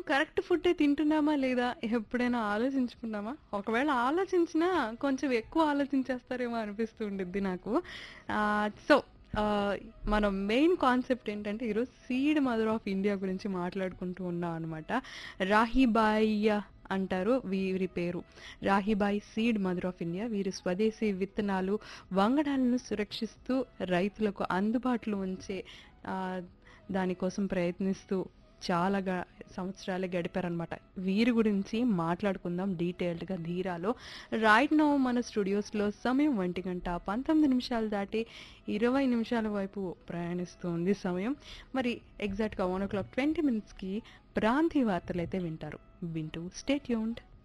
correct ఫుడ్డే తింటున్నామా లేదా ఎప్పుడైనా ఆలోచించుకున్నామా ఒకవేళ ఆలోచించినా కొంచెం ఎక్కువ ఆలోచించేస్తారేమో అనిపిస్తూ ఉండిద్ది నాకు సో మనం మెయిన్ కాన్సెప్ట్ ఏంటంటే ఈరోజు సీడ్ మదర్ ఆఫ్ ఇండియా గురించి మాట్లాడుకుంటూ ఉన్నాం అనమాట రాహిబాయి అంటారు వీరి పేరు Rahibai seed mother of India వీరు స్వదేశీ విత్తనాలు వంగడాలను సురక్షిస్తూ రైతులకు అందుబాటులో ఉంచే ఆ, దానికోసం ప్రయత్నిస్తూ చాలా గా సంవత్సరాలే గడిపారనమాట వీరి గురించి మాట్లాడుకుందాం డీటెయిల్డ్గా ధీరాలో రైట్ నౌ మన స్టూడియోస్లో సమయం ఒంటి గంట పంతొమ్మిది నిమిషాలు దాటి ఇరవై నిమిషాల వైపు ప్రయాణిస్తుంది సమయం మరి ఎగ్జాక్ట్గా వన్ ఓ క్లాక్ ట్వంటీ మినిట్స్కి ప్రాంతీయ వార్తలు అయితే వింటారు వింటూ స్టేట్ యూన్డ్